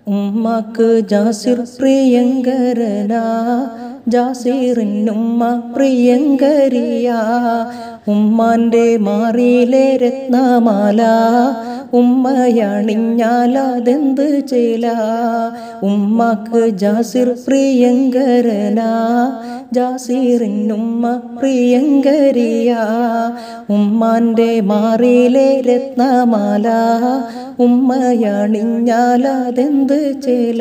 ഉമ്മക്ക് ജാസിർ പ്രിയങ്കരനാ ജാസിറിനുമ്മ പ്രിയങ്കരിയാ ഉമ്മാന്റെ മാറിയിലെ രത്നമാല ഉമ്മയണിഞ്ഞാലതെന്ത് ചേല ഉമ്മക്ക് ജാസിർ പ്രിയങ്കരനാ ജാസിറിനുമ്മ പ്രിയങ്കരിയാ ഉമ്മാന്റെ മാറിയിലെ രത്നമാല ഉമ്മയണിഞ്ഞാലതെന്ത് ചേല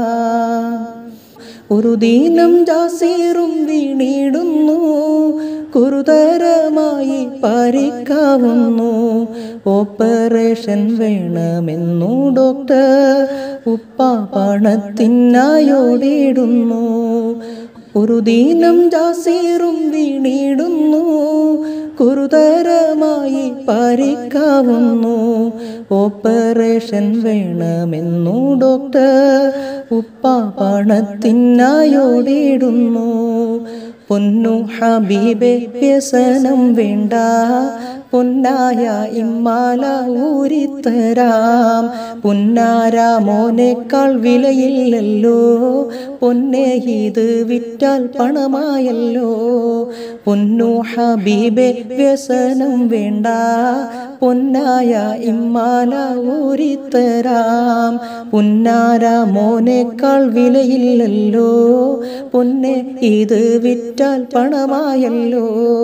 ഒരു ദീനം ജാസീറും വീണിടുന്നു കുരുതരമായി പരിക്കാവുന്നു ഓപ്പറേഷൻ വേണമെന്നു ഡോക്ടർ ഉപ്പ പണത്തിനായോടിടുന്നു ഒരു ദീനം ജാസീറും വീണിടുന്നു കുരുതരമായി പരിക്കാവുന്നു ഓപ്പറേഷൻ വേണമെന്നു ഡോക്ടർ ഉപ്പ പണത്തിനായോടിടുന്നു പൊന്നു ഹബീബെ വ്യസനം വേണ്ട പൊന്നായ ഇമ്മാല ഊരിത്തരാം പൊന്നാര മോനേക്കാൾ വിലയില്ലല്ലോ പൊന്നെ ഇത് വിറ്റാൽ പണമായല്ലോ പൊന്നു ഹബീബെ വ്യസനം വേണ്ട പൊന്നായ ഇമ്മാല ഊരിത്തരാം പൊന്നാര മോനേക്കാൾ വിലയില്ലല്ലോ പൊന്നെ ഇത് വിറ്റാൽ പണമായല്ലോ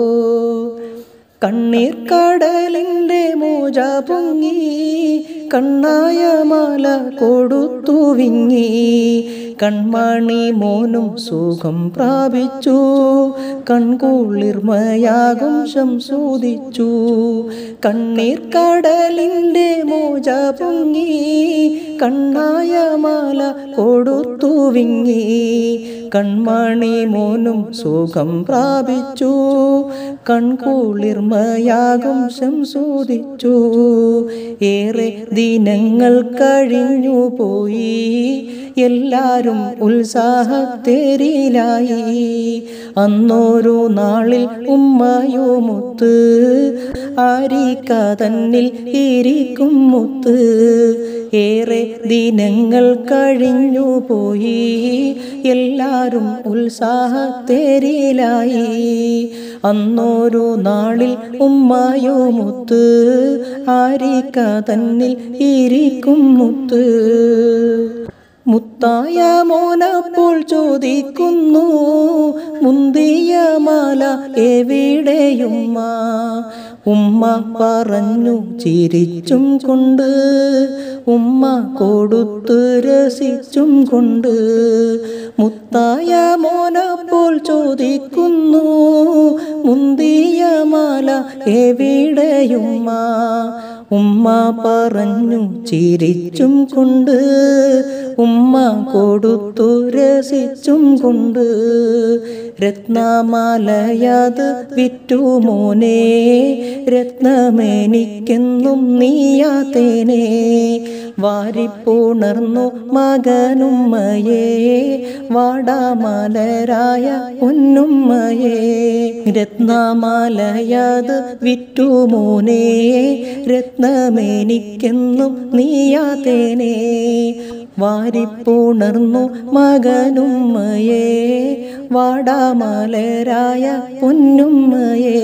കണ്ണീർ കടലിൻ്റെ മോജ പൊങ്ങി കണ്ണായ മാല കൊടുത്തു വിങ്ങി കൺമണി മോനും സുഖം പ്രാപിച്ചു കൺകുളിർമയാകും ശംസൂദിച്ചു കണ്ണീർ കടലിൻ്റെ മോജ പൊങ്ങി കണ്ണായ മാല കൊടുത്തു വിങ്ങി കൺമണി മോനും സുഖം പ്രാപിച്ചു കൺകുളിർമയാകും ശംസൂദിച്ചു ഏറെ ദിനങ്ങൾ കഴിഞ്ഞു പോയി എല്ലാരും ഉത്സാഹത്തേരിലായി അന്നൊരു നാളിൽ ഉമ്മയുമൊത്ത് ആരിക്ക തന്നിൽ ഇരിക്കും മുത്ത് ഏറെ ദിനങ്ങൾ കഴിഞ്ഞു പോയി എല്ലാരും ഉത്സാഹത്തേരിലായി അന്നൊരു നാളിൽ ഉമ്മയുമൊത്ത് ആരിക്ക തന്നിൽ ഇരിക്കും മുത്ത് മുത്തായ മോനപ്പോൾ ചോദിക്കുന്നു മുന്തിയ മാല എവിടെയുമ്മ ഉമ്മ പറഞ്ഞു ചിരിച്ചും കൊണ്ട് ഉമ്മ കൊടുത്തു രസിച്ചും കൊണ്ട് മുത്തായ മോനപ്പോൾ ചോദിക്കുന്നു മുന്തിയ മാല എവിടെയുമ്മ ഉമ്മ പറഞ്ഞു ചിരിച്ചും കൊണ്ട് ഉമ്മ കൊടുത്തു രസിച്ചും കൊണ്ട് രത്നമാലയത് വിറ്റു മോനെ രത്നമേനിക്കെന്നും നീയാത്തേനെ വാരിപ്പുണർന്നു മകനുമ്മയെ വാടാമലരായ പൊന്നുമ്മയെ രത്നമാലയത് വിറ്റു മോനെ രത്നമേനിക്കെന്നും നീയാത്തേനെ വാരിപ്പുണർന്നു മകനുമ്മയെ വാടാമലരായ പൊന്നുമ്മയെ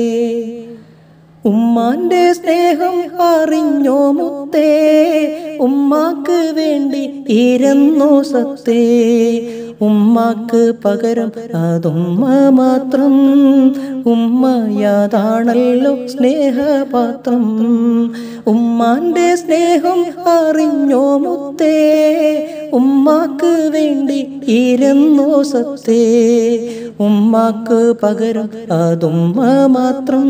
ഉമ്മാന്റെ സ്നേഹം അറിഞ്ഞോ മുത്തേ ഉമ്മാക്ക് വേണ്ടി ഇരുന്നു സത്തേ ഉമ്മാക്ക് പകരം അതുമ്മ മാത്രം ഉമ്മയാതാണല്ലോ സ്നേഹപാത്രം ഉമ്മാന്റെ സ്നേഹം അറിഞ്ഞോ മുത്തേ ഉമ്മാക്ക് വേണ്ടി ഇരുന്നു സത്തേ ഉമ്മാക്ക് പകരം അതുമ്മ മാത്രം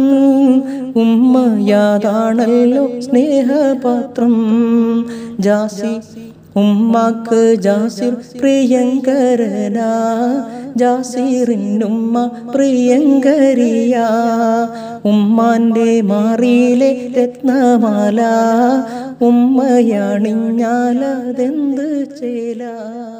ഉമ്മയാതാണല്ലോ സ്നേഹപാത്രം ജാസി ഉമ്മാക്ക് ജാസിർ പ്രിയങ്കരനാ ജാസിറിനുമ്മ പ്രിയങ്കരിയാ ഉമ്മാന്റെ മാറിയിലെ രത്നമാല ഉമ്മയണിഞ്ഞാലതെന്ത് ചേല